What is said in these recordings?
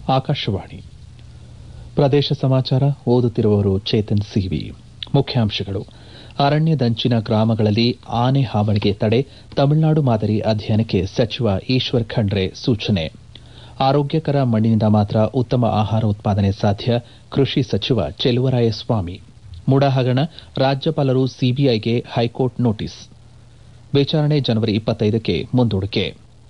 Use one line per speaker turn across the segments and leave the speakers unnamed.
ಆಕಾಶವಾಣಿ ಪ್ರದೇಶ ಸಮಾಚಾರ ಓದುತ್ತಿರುವವರು ಚೇತನ್ ಸಿವಿ ಮುಖ್ಯಾಂಶಗಳು ಅರಣ್ಯದಂಚಿನ ಗ್ರಾಮಗಳಲ್ಲಿ ಆನೆ ಹಾವಳಿಗೆ ತಡೆ ತಮಿಳುನಾಡು ಮಾದರಿ ಅಧ್ಯಯನಕ್ಕೆ ಸಚಿವ ಈಶ್ವರ್ ಖಂಡ್ರೆ ಸೂಚನೆ ಆರೋಗ್ಯಕರ ಮಣ್ಣಿನಿಂದ ಮಾತ್ರ ಉತ್ತಮ ಆಹಾರ ಉತ್ಪಾದನೆ ಸಾಧ್ಯ ಕೃಷಿ ಸಚಿವ ಚೆಲುವರಾಯಸ್ವಾಮಿ ಮುಡ ಹಗರಣ ರಾಜ್ಯಪಾಲರು ಸಿಬಿಐಗೆ ಹೈಕೋರ್ಟ್ ನೋಟಿಸ್ ವಿಚಾರಣೆ ಜನವರಿ ಇಪ್ಪತ್ತೈದಕ್ಕೆ ಮುಂದೂಡಿಕೆ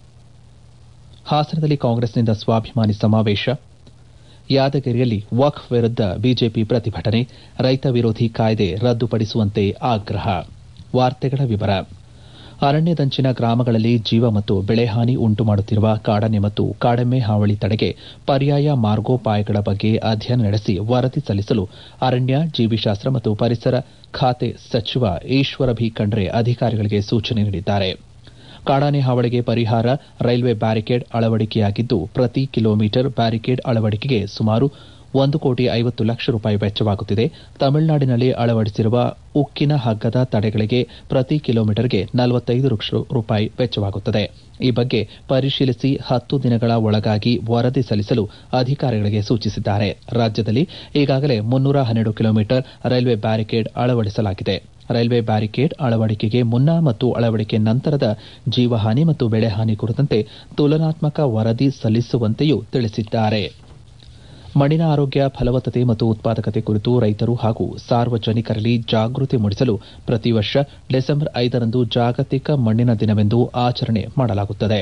ಹಾಸನದಲ್ಲಿ ಕಾಂಗ್ರೆಸ್ನಿಂದ ಸ್ವಾಭಿಮಾನಿ ಸಮಾವೇಶ ಯಾದಗಿರಿಯಲ್ಲಿ ವಕ್ಫ್ ವಿರುದ್ದ ಬಿಜೆಪಿ ಪ್ರತಿಭಟನೆ ರೈತ ವಿರೋಧಿ ಕಾಯ್ದೆ ರದ್ದುಪಡಿಸುವಂತೆ ಆಗ್ರಹ ವಾರ್ತೆಗಳ ವಿವರ ಅರಣ್ಯದಂಚಿನ ಗ್ರಾಮಗಳಲ್ಲಿ ಜೀವ ಮತ್ತು ಬೆಳೆಹಾನಿ ಉಂಟು ಮಾಡುತ್ತಿರುವ ಕಾಡಾನೆ ಮತ್ತು ಕಾಡೆಮ್ಮೆ ಹಾವಳಿ ತಡೆಗೆ ಪರ್ಯಾಯ ಮಾರ್ಗೋಪಾಯಗಳ ಬಗ್ಗೆ ಅಧ್ಯಯನ ನಡೆಸಿ ವರದಿ ಸಲ್ಲಿಸಲು ಅರಣ್ಯ ಜೀವಿಶಾಸ್ತ್ರ ಮತ್ತು ಪರಿಸರ ಖಾತೆ ಸಚಿವ ಈಶ್ವರ ಭಿ ಖಂಡ್ರೆ ಅಧಿಕಾರಿಗಳಿಗೆ ಸೂಚನೆ ನೀಡಿದ್ದಾರೆ ಕಾಡಾನೆ ಹಾವಳಿಗೆ ಪರಿಹಾರ ರೈಲ್ವೆ ಬ್ಯಾರಿಕೇಡ್ ಅಳವಡಿಕೆಯಾಗಿದ್ದು ಪ್ರತಿ ಕಿಲೋಮೀಟರ್ ಬ್ಯಾರಿಕೇಡ್ ಅಳವಡಿಕೆಗೆ ಸುಮಾರು ಒಂದು ಕೋಟಿ ಐವತ್ತು ಲಕ್ಷ ರೂಪಾಯಿ ವೆಚ್ಚವಾಗುತ್ತಿದೆ ತಮಿಳುನಾಡಿನಲ್ಲಿ ಅಳವಡಿಸಿರುವ ಉಕ್ಕಿನ ಹಗ್ಗದ ತಡೆಗಳಿಗೆ ಪ್ರತಿ ಕಿಲೋಮೀಟರ್ಗೆ ನಲವತ್ತೈದು ಲಕ್ಷ ರೂಪಾಯಿ ವೆಚ್ಚವಾಗುತ್ತದೆ ಈ ಬಗ್ಗೆ ಪರಿಶೀಲಿಸಿ ಹತ್ತು ದಿನಗಳ ಒಳಗಾಗಿ ವರದಿ ಸಲ್ಲಿಸಲು ಅಧಿಕಾರಿಗಳಿಗೆ ಸೂಚಿಸಿದ್ದಾರೆ ರಾಜ್ಯದಲ್ಲಿ ಈಗಾಗಲೇ ಮುನ್ನೂರ ಹನ್ನೆರಡು ಕಿಲೋಮೀಟರ್ ರೈಲ್ವೆ ಬ್ಯಾರಿಕೇಡ್ ಅಳವಡಿಸಲಾಗಿದೆ ರೈಲ್ವೆ ಬ್ಯಾರಿಕೇಡ್ ಅಳವಡಿಕೆಗೆ ಮುನ್ನ ಮತ್ತು ಅಳವಡಿಕೆ ನಂತರದ ಜೀವಹಾನಿ ಮತ್ತು ಬೆಳೆಹಾನಿ ಕುರಿತಂತೆ ತುಲನಾತ್ಮಕ ವರದಿ ಸಲ್ಲಿಸುವಂತೆಯೂ ತಿಳಿಸಿದ್ದಾರೆ ಮಣ್ಣಿನ ಆರೋಗ್ಯ ಫಲವತ್ತತೆ ಮತ್ತು ಉತ್ಪಾದಕತೆ ಕುರಿತು ರೈತರು ಹಾಗೂ ಸಾರ್ವಜನಿಕರಲ್ಲಿ ಜಾಗೃತಿ ಮೂಡಿಸಲು ಪ್ರತಿ ವರ್ಷ ಡಿಸೆಂಬರ್ ಐದರಂದು ಜಾಗತಿಕ ಮಣ್ಣಿನ ದಿನವೆಂದು ಆಚರಣೆ ಮಾಡಲಾಗುತ್ತದೆ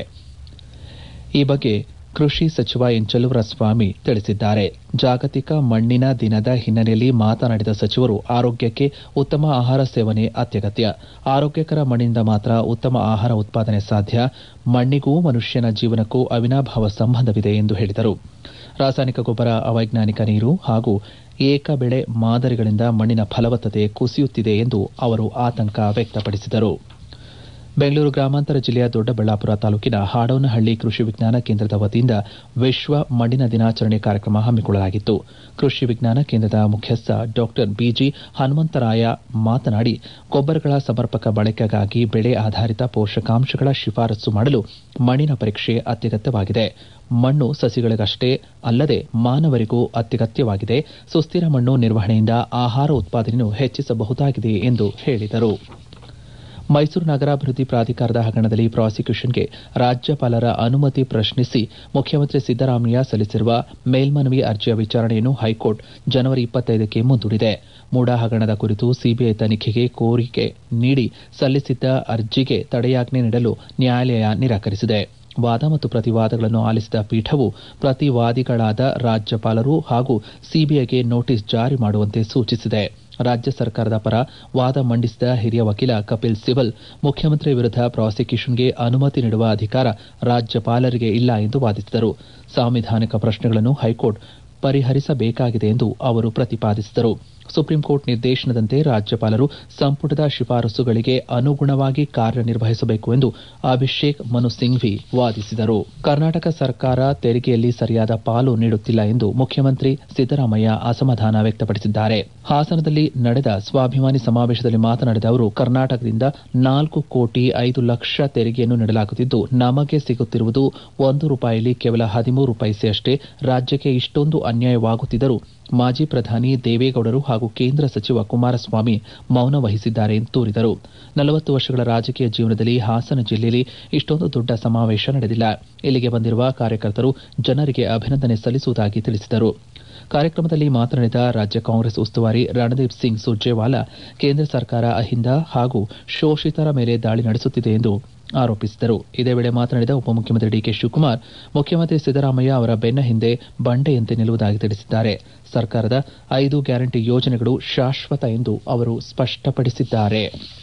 ಈ ಬಗ್ಗೆ ಕೃಷಿ ಸಚಿವ ಎನ್ ಚೆಲುವರಾಯಸ್ವಾಮಿ ತಿಳಿಸಿದ್ದಾರೆ ಜಾಗತಿಕ ಮಣ್ಣಿನ ದಿನದ ಹಿನ್ನೆಲೆಯಲ್ಲಿ ಮಾತನಾಡಿದ ಸಚಿವರು ಆರೋಗ್ಯಕ್ಕೆ ಉತ್ತಮ ಆಹಾರ ಸೇವನೆ ಅತ್ಯಗತ್ಯ ಆರೋಗ್ಯಕರ ಮಣ್ಣಿನಿಂದ ಮಾತ್ರ ಉತ್ತಮ ಆಹಾರ ಉತ್ಪಾದನೆ ಸಾಧ್ಯ ಮಣ್ಣಿಗೂ ಮನುಷ್ಯನ ಜೀವನಕ್ಕೂ ಅವಿನಾಭಾವ ಸಂಬಂಧವಿದೆ ಎಂದು ಹೇಳಿದರು ರಾಸಾಯನಿಕ ಗೊಬ್ಬರ ಅವೈಜ್ಞಾನಿಕ ನೀರು ಹಾಗೂ ಏಕ ಬೆಳೆ ಮಾದರಿಗಳಿಂದ ಮಣ್ಣಿನ ಫಲವತ್ತತೆ ಕುಸಿಯುತ್ತಿದೆ ಎಂದು ಅವರು ಆತಂಕ ವ್ಯಕ್ತಪಡಿಸಿದರು ಬೆಂಗಳೂರು ಗ್ರಾಮಾಂತರ ಜಿಲ್ಲೆಯ ದೊಡ್ಡಬಳ್ಳಾಪುರ ತಾಲೂಕಿನ ಹಾಡೋನಹಳ್ಳಿ ಕೃಷಿ ವಿಜ್ಞಾನ ಕೇಂದ್ರದ ವತಿಯಿಂದ ವಿಶ್ವ ಮಣ್ಣಿನ ದಿನಾಚರಣೆ ಕಾರ್ಯಕ್ರಮ ಹಮ್ಮಿಕೊಳ್ಳಲಾಗಿತ್ತು ಕೃಷಿ ವಿಜ್ಞಾನ ಕೇಂದ್ರದ ಮುಖ್ಯಸ್ಥ ಡಾ ಬಿಜಿ ಹನುಮಂತರಾಯ ಮಾತನಾಡಿ ಗೊಬ್ಬರಗಳ ಸಮರ್ಪಕ ಬಳಕೆಗಾಗಿ ಬೆಳೆ ಆಧಾರಿತ ಪೋಷಕಾಂಶಗಳ ಶಿಫಾರಸು ಮಾಡಲು ಮಣ್ಣಿನ ಪರೀಕ್ಷೆ ಅತ್ಯಗತ್ಯವಾಗಿದೆ ಮಣ್ಣು ಸಸಿಗಳಿಗಷ್ಟೇ ಅಲ್ಲದೆ ಮಾನವರಿಗೂ ಅತ್ಯಗತ್ಯವಾಗಿದೆ ಸುಸ್ಥಿರ ಮಣ್ಣು ನಿರ್ವಹಣೆಯಿಂದ ಆಹಾರ ಉತ್ಪಾದನೆಯನ್ನು ಹೆಚ್ಚಿಸಬಹುದಾಗಿದೆ ಎಂದು ಹೇಳಿದರು ಮೈಸೂರು ನಗರಾಭಿವೃದ್ಧಿ ಪ್ರಾಧಿಕಾರದ ಹಗರಣದಲ್ಲಿ ಪ್ರಾಸಿಕ್ಯೂಷನ್ಗೆ ರಾಜ್ಯಪಾಲರ ಅನುಮತಿ ಪ್ರಶ್ನಿಸಿ ಮುಖ್ಯಮಂತ್ರಿ ಸಿದ್ದರಾಮಯ್ಯ ಸಲ್ಲಿಸಿರುವ ಮೇಲ್ಮನವಿ ಅರ್ಜಿಯ ವಿಚಾರಣೆಯನ್ನು ಹೈಕೋರ್ಟ್ ಜನವರಿ ಇಪ್ಪತ್ತೈದಕ್ಕೆ ಮುಂದೂಡಿದೆ ಮೂಡಾ ಹಗರಣದ ಕುರಿತು ಸಿಬಿಐ ತನಿಖೆಗೆ ಕೋರಿಕೆ ನೀಡಿ ಸಲ್ಲಿಸಿದ್ದ ಅರ್ಜಿಗೆ ತಡೆಯಾಜ್ಞೆ ನೀಡಲು ನ್ಯಾಯಾಲಯ ನಿರಾಕರಿಸಿದೆ ವಾದ ಮತ್ತು ಪ್ರತಿವಾದಗಳನ್ನು ಆಲಿಸಿದ ಪೀಠವು ಪ್ರತಿವಾದಿಗಳಾದ ರಾಜ್ಯಪಾಲರು ಹಾಗೂ ಸಿಬಿಐಗೆ ನೋಟಿಸ್ ಜಾರಿ ಮಾಡುವಂತೆ ಸೂಚಿಸಿದೆ ರಾಜ್ಯ ಸರ್ಕಾರದ ಪರ ವಾದ ಮಂಡಿಸಿದ ಹಿರಿಯ ವಕೀಲ ಕಪಿಲ್ ಸಿಬಲ್ ಮುಖ್ಯಮಂತ್ರಿ ವಿರುದ್ಧ ಪ್ರಾಸಿಕ್ಯೂಷನ್ಗೆ ಅನುಮತಿ ನೀಡುವ ಅಧಿಕಾರ ರಾಜ್ಯಪಾಲರಿಗೆ ಇಲ್ಲ ಎಂದು ವಾದಿಸಿದರು ಸಾಂವಿಧಾನಿಕ ಪ್ರಶ್ನೆಗಳನ್ನು ಹೈಕೋರ್ಟ್ ಪರಿಹರಿಸಬೇಕಾಗಿದೆ ಎಂದು ಅವರು ಪ್ರತಿಪಾದಿಸಿದರು ಸುಪ್ರೀಂಕೋರ್ಟ್ ನಿರ್ದೇಶನದಂತೆ ರಾಜ್ಯಪಾಲರು ಸಂಪುಟದ ಶಿಫಾರಸುಗಳಿಗೆ ಅನುಗುಣವಾಗಿ ಕಾರ್ಯನಿರ್ವಹಿಸಬೇಕು ಎಂದು ಅಭಿಷೇಕ್ ಮನು ಸಿಂಘ್ವಿ ವಾದಿಸಿದರು ಕರ್ನಾಟಕ ಸರ್ಕಾರ ತೆರಿಗೆಯಲ್ಲಿ ಸರಿಯಾದ ಪಾಲು ನೀಡುತ್ತಿಲ್ಲ ಎಂದು ಮುಖ್ಯಮಂತ್ರಿ ಸಿದ್ದರಾಮಯ್ಯ ಅಸಮಾಧಾನ ವ್ಯಕ್ತಪಡಿಸಿದ್ದಾರೆ ಹಾಸನದಲ್ಲಿ ನಡೆದ ಸ್ವಾಭಿಮಾನಿ ಸಮಾವೇಶದಲ್ಲಿ ಮಾತನಾಡಿದ ಅವರು ಕರ್ನಾಟಕದಿಂದ ನಾಲ್ಕು ಕೋಟಿ ಐದು ಲಕ್ಷ ತೆರಿಗೆಯನ್ನು ನೀಡಲಾಗುತ್ತಿದ್ದು ನಮಗೆ ಸಿಗುತ್ತಿರುವುದು ಒಂದು ರೂಪಾಯಿಯಲ್ಲಿ ಕೇವಲ ಹದಿಮೂರು ಪೈಸೆಯಷ್ಟೇ ರಾಜ್ಯಕ್ಕೆ ಇಷ್ಟೊಂದು ಅನ್ಯಾಯವಾಗುತ್ತಿದ್ದರೂ ಮಾಜಿ ಪ್ರಧಾನಿ ದೇವೇಗೌಡರು ಹಾಗೂ ಕೇಂದ್ರ ಸಚಿವ ಕುಮಾರಸ್ವಾಮಿ ಮೌನ ವಹಿಸಿದ್ದಾರೆ ಎಂದು ತೋರಿದರು ನಲವತ್ತು ವರ್ಷಗಳ ರಾಜಕೀಯ ಜೀವನದಲ್ಲಿ ಹಾಸನ ಜಿಲ್ಲೆಯಲ್ಲಿ ಇಷ್ಟೊಂದು ದೊಡ್ಡ ಸಮಾವೇಶ ನಡೆದಿಲ್ಲ ಇಲ್ಲಿಗೆ ಬಂದಿರುವ ಕಾರ್ಯಕರ್ತರು ಜನರಿಗೆ ಅಭಿನಂದನೆ ಸಲ್ಲಿಸುವುದಾಗಿ ತಿಳಿಸಿದರು ಕಾರ್ಯಕ್ರಮದಲ್ಲಿ ಮಾತನಾಡಿದ ರಾಜ್ಯ ಕಾಂಗ್ರೆಸ್ ಉಸ್ತುವಾರಿ ರಣದೀಪ್ ಸಿಂಗ್ ಸುರ್ಜೇವಾಲಾ ಕೇಂದ್ರ ಸರ್ಕಾರ ಅಹಿಂದ ಹಾಗೂ ಶೋಷಿತರ ಮೇಲೆ ದಾಳಿ ನಡೆಸುತ್ತಿದೆ ಎಂದು ಆರೋಪಿಸಿದರು ಇದೇ ವೇಳೆ ಮಾತನಾಡಿದ ಉಪಮುಖ್ಯಮಂತ್ರಿ ಡಿಕೆ ಶಿವಕುಮಾರ್ ಮುಖ್ಯಮಂತ್ರಿ ಸಿದ್ದರಾಮಯ್ಯ ಅವರ ಬೆನ್ನ ಹಿಂದೆ ಬಂಡೆಯಂತೆ ನಿಲ್ಲುವುದಾಗಿ ತಿಳಿಸಿದ್ದಾರೆ ಸರ್ಕಾರದ ಐದು ಗ್ಯಾರಂಟಿ ಯೋಜನೆಗಳು ಶಾಶ್ವತ ಎಂದು ಅವರು ಸ್ಪಷ್ಟಪಡಿಸಿದ್ದಾರೆ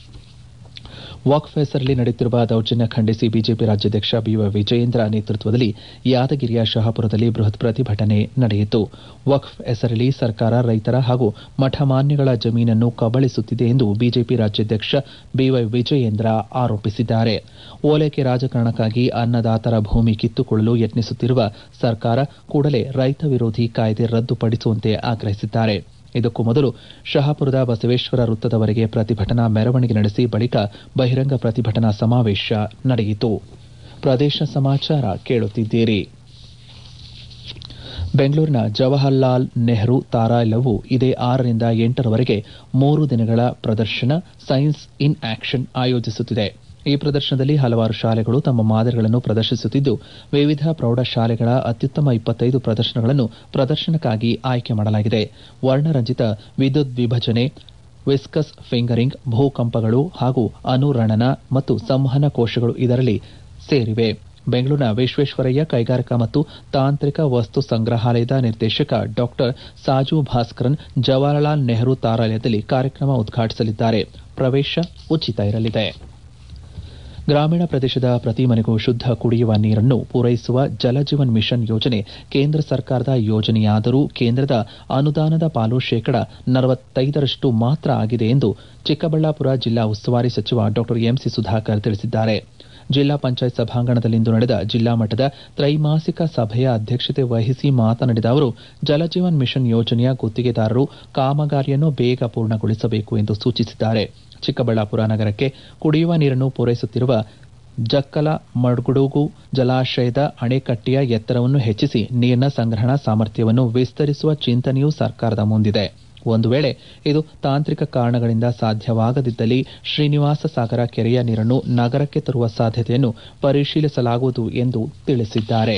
ವಕ್ಫ್ ಹೆಸರಲ್ಲಿ ನಡೆಯುತ್ತಿರುವ ದೌರ್ಜನ್ಯ ಖಂಡಿಸಿ ಬಿಜೆಪಿ ರಾಜ್ಯಾಧ್ಯಕ್ಷ ಬಿವೈ ವಿಜಯೇಂದ್ರ ನೇತೃತ್ವದಲ್ಲಿ ಯಾದಗಿರಿಯ ಶಹಾಪುರದಲ್ಲಿ ಬೃಹತ್ ಪ್ರತಿಭಟನೆ ನಡೆಯಿತು ವಕ್ಫ್ ಹೆಸರಲ್ಲಿ ಸರ್ಕಾರ ರೈತರ ಹಾಗೂ ಮಠಮಾನ್ಯಗಳ ಜಮೀನನ್ನು ಕಬಳಿಸುತ್ತಿದೆ ಎಂದು ಬಿಜೆಪಿ ರಾಜ್ಯಾಧ್ಯಕ್ಷ ಬಿವೈ ವಿಜಯೇಂದ್ರ ಆರೋಪಿಸಿದ್ದಾರೆ ಓಲೈಕೆ ರಾಜಕಾರಣಕ್ಕಾಗಿ ಅನ್ನದಾತರ ಭೂಮಿ ಕಿತ್ತುಕೊಳ್ಳಲು ಯತ್ನಿಸುತ್ತಿರುವ ಸರ್ಕಾರ ಕೂಡಲೇ ರೈತ ವಿರೋಧಿ ಕಾಯ್ದೆ ರದ್ದುಪಡಿಸುವಂತೆ ಆಗ್ರಹಿಸಿದ್ದಾರೆ ಇದಕ್ಕೂ ಮೊದಲು ಶಹಾಪುರದ ಬಸವೇಶ್ವರ ವೃತ್ತದವರೆಗೆ ಪ್ರತಿಭಟನಾ ಮೆರವಣಿಗೆ ನಡೆಸಿ ಬಳಿಕ ಬಹಿರಂಗ ಪ್ರತಿಭಟನಾ ಸಮಾವೇಶ ನಡೆಯಿತು ಪ್ರದೇಶ ಸಮಾಚಾರ ಕೇಳುತ್ತಿದ್ದೀರಿ ಬೆಂಗಳೂರಿನ ಜವಾಹರ್ಲಾಲ್ ನೆಹರು ತಾರಾಲಯವು ಇದೇ ಆರರಿಂದ ಎಂಟರವರೆಗೆ ಮೂರು ದಿನಗಳ ಪ್ರದರ್ಶನ ಸೈನ್ಸ್ ಇನ್ ಆಕ್ಷನ್ ಆಯೋಜಿಸುತ್ತಿದೆ ಈ ಪ್ರದರ್ಶನದಲ್ಲಿ ಹಲವಾರು ಶಾಲೆಗಳು ತಮ್ಮ ಮಾದರಿಗಳನ್ನು ಪ್ರದರ್ಶಿಸುತ್ತಿದ್ದು ವಿವಿಧ ಪ್ರೌಢಶಾಲೆಗಳ ಅತ್ಯುತ್ತಮ ಇಪ್ಪತ್ತೈದು ಪ್ರದರ್ಶನಗಳನ್ನು ಪ್ರದರ್ಶನಕ್ಕಾಗಿ ಆಯ್ಕೆ ಮಾಡಲಾಗಿದೆ ವರ್ಣರಂಜಿತ ವಿದ್ಯುತ್ ವಿಭಜನೆ ವಿಸ್ಕಸ್ ಫಿಂಗರಿಂಗ್ ಭೂಕಂಪಗಳು ಹಾಗೂ ಅನುರಣನ ಮತ್ತು ಸಂವಹನ ಕೋಶಗಳು ಇದರಲ್ಲಿ ಸೇರಿವೆ ಬೆಂಗಳೂರಿನ ವಿಶ್ವೇಶ್ವರಯ್ಯ ಕೈಗಾರಿಕಾ ಮತ್ತು ತಾಂತ್ರಿಕ ವಸ್ತು ಸಂಗ್ರಹಾಲಯದ ನಿರ್ದೇಶಕ ಡಾಕ್ಟರ್ ಸಾಜು ಭಾಸ್ಕರನ್ ಜವಾಹರಲಾಲ್ ನೆಹರು ತಾರಾಲಯದಲ್ಲಿ ಕಾರ್ಯಕ್ರಮ ಉದ್ಘಾಟಿಸಲಿದ್ದಾರೆ ಪ್ರವೇಶ ಉಚಿತ ಇರಲಿದೆ ಗ್ರಾಮೀಣ ಪ್ರದೇಶದ ಪ್ರತಿ ಮನೆಗೂ ಶುದ್ಧ ಕುಡಿಯುವ ನೀರನ್ನು ಪೂರೈಸುವ ಜಲಜೀವನ್ ಮಿಷನ್ ಯೋಜನೆ ಕೇಂದ್ರ ಸರ್ಕಾರದ ಯೋಜನೆಯಾದರೂ ಕೇಂದ್ರದ ಅನುದಾನದ ಪಾಲು ಶೇಕಡ ನಲವತ್ತೈದರಷ್ಟು ಮಾತ್ರ ಆಗಿದೆ ಎಂದು ಚಿಕ್ಕಬಳ್ಳಾಪುರ ಜಿಲ್ಲಾ ಉಸ್ತುವಾರಿ ಸಚಿವ ಡಾ ಎಂಸಿ ಸುಧಾಕರ್ ತಿಳಿಸಿದ್ದಾರೆ ಜಿಲ್ಲಾ ಪಂಚಾಯತ್ ಸಭಾಂಗಣದಲ್ಲಿಂದು ನಡೆದ ಜಿಲ್ಲಾ ಮಟ್ಟದ ತ್ರೈಮಾಸಿಕ ಸಭೆಯ ಅಧ್ಯಕ್ಷತೆ ವಹಿಸಿ ಮಾತನಾಡಿದ ಅವರು ಜಲಜೀವನ್ ಮಿಷನ್ ಯೋಜನೆಯ ಗುತ್ತಿಗೆದಾರರು ಕಾಮಗಾರಿಯನ್ನು ಬೇಗ ಪೂರ್ಣಗೊಳಿಸಬೇಕು ಎಂದು ಸೂಚಿಸಿದ್ದಾರೆ ಚಿಕ್ಕಬಳ್ಳಾಪುರ ನಗರಕ್ಕೆ ಕುಡಿಯುವ ನೀರನ್ನು ಪೂರೈಸುತ್ತಿರುವ ಜಕ್ಕಲ ಮಡ್ಗುಡುಗು ಜಲಾಶಯದ ಅಣೆಕಟ್ಟೆಯ ಎತ್ತರವನ್ನು ಹೆಚ್ಚಿಸಿ ನೀರಿನ ಸಂಗ್ರಹಣಾ ಸಾಮರ್ಥ್ಯವನ್ನು ವಿಸ್ತರಿಸುವ ಚಿಂತನೆಯೂ ಸರ್ಕಾರದ ಮುಂದಿದೆ ಒಂದು ವೇಳೆ ಇದು ತಾಂತ್ರಿಕ ಕಾರಣಗಳಿಂದ ಸಾಧ್ಯವಾಗದಿದ್ದಲ್ಲಿ ಶ್ರೀನಿವಾಸ ಸಾಗರ ಕೆರೆಯ ನೀರನ್ನು ನಗರಕ್ಕೆ ತರುವ ಸಾಧ್ಯತೆಯನ್ನು ಪರಿಶೀಲಿಸಲಾಗುವುದು ಎಂದು ತಿಳಿಸಿದ್ದಾರೆ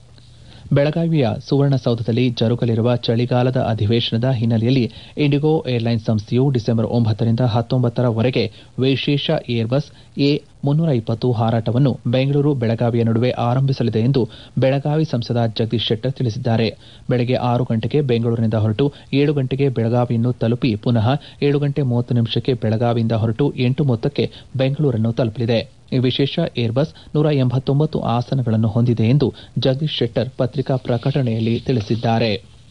ಬೆಳಗಾವಿಯ ಸುವರ್ಣಸೌಧದಲ್ಲಿ ಜರುಗಲಿರುವ ಚಳಿಗಾಲದ ಅಧಿವೇಶನದ ಹಿನ್ನೆಲೆಯಲ್ಲಿ ಇಂಡಿಗೋ ಏರ್ಲೈನ್ಸ್ ಸಂಸ್ಥೆಯು ಡಿಸೆಂಬರ್ ಒಂಬತ್ತರಿಂದ ಹತ್ತೊಂಬತ್ತರವರೆಗೆ ವಿಶೇಷ ಏರ್ಬಸ್ ಎ ಮುನ್ನೂರ ಇಪ್ಪತ್ತು ಹಾರಾಟವನ್ನು ಬೆಂಗಳೂರು ಬೆಳಗಾವಿಯ ನಡುವೆ ಆರಂಭಿಸಲಿದೆ ಎಂದು ಬೆಳಗಾವಿ ಸಂಸದ ಜಗದೀಶ್ ಶೆಟ್ಟರ್ ತಿಳಿಸಿದ್ದಾರೆ ಬೆಳಗ್ಗೆ ಆರು ಗಂಟೆಗೆ ಬೆಂಗಳೂರಿನಿಂದ ಹೊರಟು ಏಳು ಗಂಟೆಗೆ ಬೆಳಗಾವಿಯನ್ನು ತಲುಪಿ ಪುನಃ ಏಳು ಗಂಟೆ ಮೂವತ್ತು ನಿಮಿಷಕ್ಕೆ ಬೆಳಗಾವಿಯಿಂದ ಹೊರಟು ಎಂಟು ಮೂವತ್ತಕ್ಕೆ ಬೆಂಗಳೂರನ್ನು ತಲುಪಲಿದೆ ಈ ವಿಶೇಷ ಏರ್ಬಸ್ ನೂರ ಎಂಬತ್ತೊಂಬತ್ತು ಆಸನಗಳನ್ನು ಹೊಂದಿದೆ ಎಂದು ಜಗದೀಶ್ ಶೆಟ್ಟರ್ ಪತ್ರಿಕಾ ಪ್ರಕಟಣೆಯಲ್ಲಿ ತಿಳಿಸಿದ್ದಾರೆ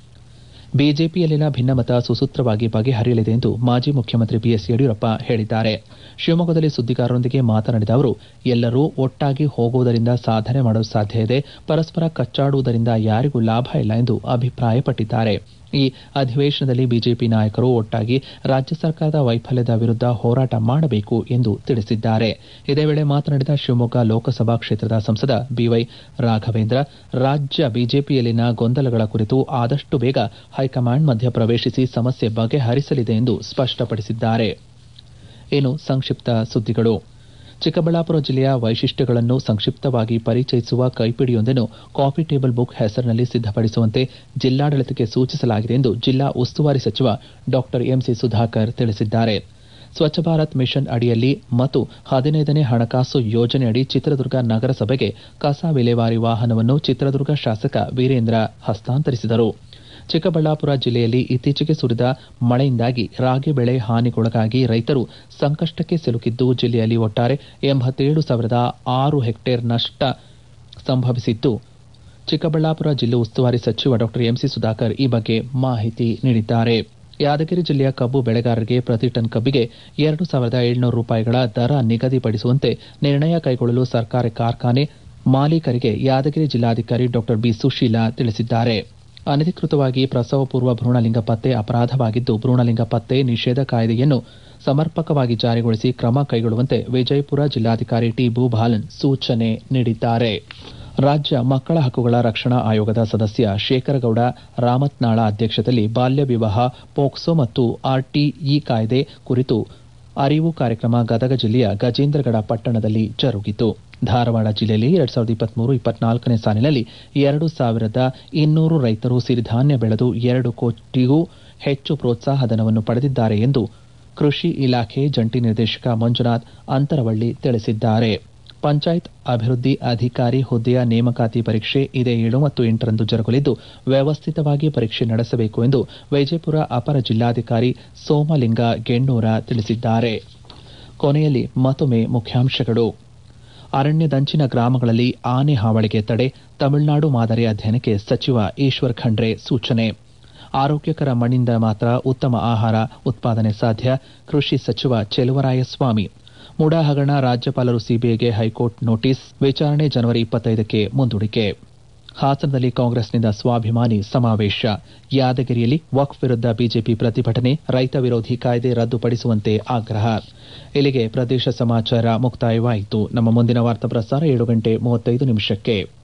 ಬಿಜೆಪಿಯಲ್ಲಿನ ಭಿನ್ನಮತ ಸುಸೂತ್ರವಾಗಿ ಬಗೆಹರಿಯಲಿದೆ ಎಂದು ಮಾಜಿ ಮುಖ್ಯಮಂತ್ರಿ ಬಿಎಸ್ ಯಡಿಯೂರಪ್ಪ ಹೇಳಿದ್ದಾರೆ ಶಿವಮೊಗ್ಗದಲ್ಲಿ ಸುದ್ದಿಗಾರರೊಂದಿಗೆ ಮಾತನಾಡಿದ ಅವರು ಎಲ್ಲರೂ ಒಟ್ಟಾಗಿ ಹೋಗುವುದರಿಂದ ಸಾಧನೆ ಮಾಡಲು ಸಾಧ್ಯ ಇದೆ ಪರಸ್ಪರ ಕಚ್ಚಾಡುವುದರಿಂದ ಯಾರಿಗೂ ಲಾಭ ಇಲ್ಲ ಎಂದು ಅಭಿಪ್ರಾಯಪಟ್ಟಿದ್ದಾರೆ ಈ ಅಧಿವೇಶನದಲ್ಲಿ ಬಿಜೆಪಿ ನಾಯಕರು ಒಟ್ಟಾಗಿ ರಾಜ್ಯ ಸರ್ಕಾರದ ವೈಫಲ್ಯದ ವಿರುದ್ಧ ಹೋರಾಟ ಮಾಡಬೇಕು ಎಂದು ತಿಳಿಸಿದ್ದಾರೆ ಇದೇ ವೇಳೆ ಮಾತನಾಡಿದ ಶಿವಮೊಗ್ಗ ಲೋಕಸಭಾ ಕ್ಷೇತ್ರದ ಸಂಸದ ಬಿವೈ ರಾಘವೇಂದ್ರ ರಾಜ್ಯ ಬಿಜೆಪಿಯಲ್ಲಿನ ಗೊಂದಲಗಳ ಕುರಿತು ಆದಷ್ಟು ಬೇಗ ಹೈಕಮಾಂಡ್ ಮಧ್ಯ ಪ್ರವೇಶಿಸಿ ಸಮಸ್ಯೆ ಬಗೆಹರಿಸಲಿದೆ ಎಂದು ಸ್ಪಷ್ಟಪಡಿಸಿದ್ದಾರೆ ಇನ್ನು ಸಂಕ್ಷಿಪ್ತ ಸುದ್ದಿಗಳು ಚಿಕ್ಕಬಳ್ಳಾಪುರ ಜಿಲ್ಲೆಯ ವೈಶಿಷ್ಟ್ಯಗಳನ್ನು ಸಂಕ್ಷಿಪ್ತವಾಗಿ ಪರಿಚಯಿಸುವ ಕೈಪಿಡಿಯೊಂದನ್ನು ಕಾಫಿ ಟೇಬಲ್ ಬುಕ್ ಹೆಸರಿನಲ್ಲಿ ಸಿದ್ದಪಡಿಸುವಂತೆ ಜಿಲ್ಲಾಡಳಿತಕ್ಕೆ ಸೂಚಿಸಲಾಗಿದೆ ಎಂದು ಜಿಲ್ಲಾ ಉಸ್ತುವಾರಿ ಸಚಿವ ಡಾ ಎಂಸಿ ಸುಧಾಕರ್ ತಿಳಿಸಿದ್ದಾರೆ ಸ್ವಚ್ಛ ಭಾರತ್ ಮಿಷನ್ ಅಡಿಯಲ್ಲಿ ಮತ್ತು ಹದಿನೈದನೇ ಹಣಕಾಸು ಯೋಜನೆಯಡಿ ಚಿತ್ರದುರ್ಗ ನಗರಸಭೆಗೆ ಕಸ ವಿಲೇವಾರಿ ವಾಹನವನ್ನು ಚಿತ್ರದುರ್ಗ ಶಾಸಕ ವೀರೇಂದ್ರ ಹಸ್ತಾಂತರಿಸಿದರು ಚಿಕ್ಕಬಳ್ಳಾಪುರ ಜಿಲ್ಲೆಯಲ್ಲಿ ಇತ್ತೀಚೆಗೆ ಸುರಿದ ಮಳೆಯಿಂದಾಗಿ ರಾಗಿ ಬೆಳೆ ಹಾನಿಗೊಳಗಾಗಿ ರೈತರು ಸಂಕಷ್ಟಕ್ಕೆ ಸಿಲುಕಿದ್ದು ಜಿಲ್ಲೆಯಲ್ಲಿ ಒಟ್ಟಾರೆ ಎಂಬತ್ತೇಳು ಸಾವಿರದ ಆರು ಹೆಕ್ಟೇರ್ ನಷ್ಟ ಸಂಭವಿಸಿದ್ದು ಚಿಕ್ಕಬಳ್ಳಾಪುರ ಜಿಲ್ಲಾ ಉಸ್ತುವಾರಿ ಸಚಿವ ಡಾ ಎಂಸಿ ಸುಧಾಕರ್ ಈ ಬಗ್ಗೆ ಮಾಹಿತಿ ನೀಡಿದ್ದಾರೆ ಯಾದಗಿರಿ ಜಿಲ್ಲೆಯ ಕಬ್ಬು ಬೆಳೆಗಾರರಿಗೆ ಪ್ರತಿ ಟನ್ ಕಬ್ಬಿಗೆ ಎರಡು ಸಾವಿರದ ಏಳ್ನೂರು ರೂಪಾಯಿಗಳ ದರ ನಿಗದಿಪಡಿಸುವಂತೆ ನಿರ್ಣಯ ಕೈಗೊಳ್ಳಲು ಸರ್ಕಾರಿ ಕಾರ್ಖಾನೆ ಮಾಲೀಕರಿಗೆ ಯಾದಗಿರಿ ಜಿಲ್ಲಾಧಿಕಾರಿ ಡಾ ಬಿ ಸುಶೀಲಾ ತಿಳಿಸಿದ್ದಾರೆ ಅನಧಿಕೃತವಾಗಿ ಪ್ರಸವ ಪೂರ್ವ ಭ್ರೂಣಲಿಂಗ ಪತ್ತೆ ಅಪರಾಧವಾಗಿದ್ದು ಭ್ರೂಣಲಿಂಗ ಪತ್ತೆ ನಿಷೇಧ ಕಾಯ್ದೆಯನ್ನು ಸಮರ್ಪಕವಾಗಿ ಜಾರಿಗೊಳಿಸಿ ಕ್ರಮ ಕೈಗೊಳ್ಳುವಂತೆ ವಿಜಯಪುರ ಜಿಲ್ಲಾಧಿಕಾರಿ ಟಿ ಭೂಬಾಲನ್ ಸೂಚನೆ ನೀಡಿದ್ದಾರೆ ರಾಜ್ಯ ಮಕ್ಕಳ ಹಕ್ಕುಗಳ ರಕ್ಷಣಾ ಆಯೋಗದ ಸದಸ್ಯ ಶೇಖರಗೌಡ ರಾಮತ್ನಾಳ ಅಧ್ಯಕ್ಷತೆಯಲ್ಲಿ ಬಾಲ್ಯ ವಿವಾಹ ಪೋಕ್ಸೋ ಮತ್ತು ಆರ್ಟಿಇ ಕಾಯ್ದೆ ಕುರಿತು ಅರಿವು ಕಾರ್ಯಕ್ರಮ ಗದಗ ಜಿಲ್ಲೆಯ ಗಜೇಂದ್ರಗಡ ಪಟ್ಟಣದಲ್ಲಿ ಜರುಗಿತು ಧಾರವಾಡ ಜಿಲ್ಲೆಯಲ್ಲಿ ಎರಡ್ ಸಾವಿರದ ಇಪ್ಪತ್ಮೂರು ಇಪ್ಪತ್ನಾಲ್ಕನೇ ಸಾಲಿನಲ್ಲಿ ಎರಡು ಸಾವಿರದ ಇನ್ನೂರು ರೈತರು ಸಿರಿಧಾನ್ಯ ಬೆಳೆದು ಎರಡು ಕೋಟಿಗೂ ಹೆಚ್ಚು ಪ್ರೋತ್ಸಾಹಧನವನ್ನು ಪಡೆದಿದ್ದಾರೆ ಎಂದು ಕೃಷಿ ಇಲಾಖೆ ಜಂಟಿ ನಿರ್ದೇಶಕ ಮಂಜುನಾಥ್ ಅಂತರವಳ್ಳಿ ತಿಳಿಸಿದ್ದಾರೆ ಪಂಚಾಯತ್ ಅಭಿವೃದ್ಧಿ ಅಧಿಕಾರಿ ಹುದ್ದೆಯ ನೇಮಕಾತಿ ಪರೀಕ್ಷೆ ಇದೇ ಏಳು ಮತ್ತು ಎಂಟರಂದು ಜರುಗಲಿದ್ದು ವ್ಯವಸ್ಥಿತವಾಗಿ ಪರೀಕ್ಷೆ ನಡೆಸಬೇಕು ಎಂದು ವಿಜಯಪುರ ಅಪರ ಜಿಲ್ಲಾಧಿಕಾರಿ ಸೋಮಲಿಂಗ ಗೆಣ್ಣೂರ ತಿಳಿಸಿದ್ದಾರೆ ಕೊನೆಯಲ್ಲಿ ಮತ್ತೊಮ್ಮೆ ಮುಖ್ಯಾಂಶಗಳು ಅರಣ್ಯದಂಚಿನ ಗ್ರಾಮಗಳಲ್ಲಿ ಆನೆ ಹಾವಳಿಗೆ ತಡೆ ತಮಿಳುನಾಡು ಮಾದರಿ ಅಧ್ಯಯನಕ್ಕೆ ಸಚಿವ ಈಶ್ವರ್ ಖಂಡ್ರೆ ಸೂಚನೆ ಆರೋಗ್ಯಕರ ಮಣ್ಣಿಂದ ಮಾತ್ರ ಉತ್ತಮ ಆಹಾರ ಉತ್ಪಾದನೆ ಸಾಧ್ಯ ಕೃಷಿ ಸಚಿವ ಚೆಲುವರಾಯಸ್ವಾಮಿ ಮುಡಾ ಹಗರಣ ರಾಜ್ಯಪಾಲರು ಸಿಬಿಐಗೆ ಹೈಕೋರ್ಟ್ ನೋಟಿಸ್ ವಿಚಾರಣೆ ಜನವರಿ ಇಪ್ಪತ್ತೈದಕ್ಕೆ ಮುಂದೂಡಿಕೆ ಹಾಸನದಲ್ಲಿ ಕಾಂಗ್ರೆಸ್ನಿಂದ ಸ್ವಾಭಿಮಾನಿ ಸಮಾವೇಶ ಯಾದಗಿರಿಯಲ್ಲಿ ವಕ್ಫ್ ವಿರುದ್ಧ ಬಿಜೆಪಿ ಪ್ರತಿಭಟನೆ ರೈತ ವಿರೋಧಿ ಕಾಯ್ದೆ ರದ್ದುಪಡಿಸುವಂತೆ ಆಗ್ರಹ ಇಲ್ಲಿಗೆ ಪ್ರದೇಶ ಸಮಾಚಾರ ಮುಕ್ತಾಯವಾಯಿತು ನಮ್ಮ ಮುಂದಿನ ವಾರ್ತಾ ಪ್ರಸಾರ ಏಳು ಗಂಟೆ ಮೂವತ್ತೈದು ನಿಮಿಷಕ್ಕೆ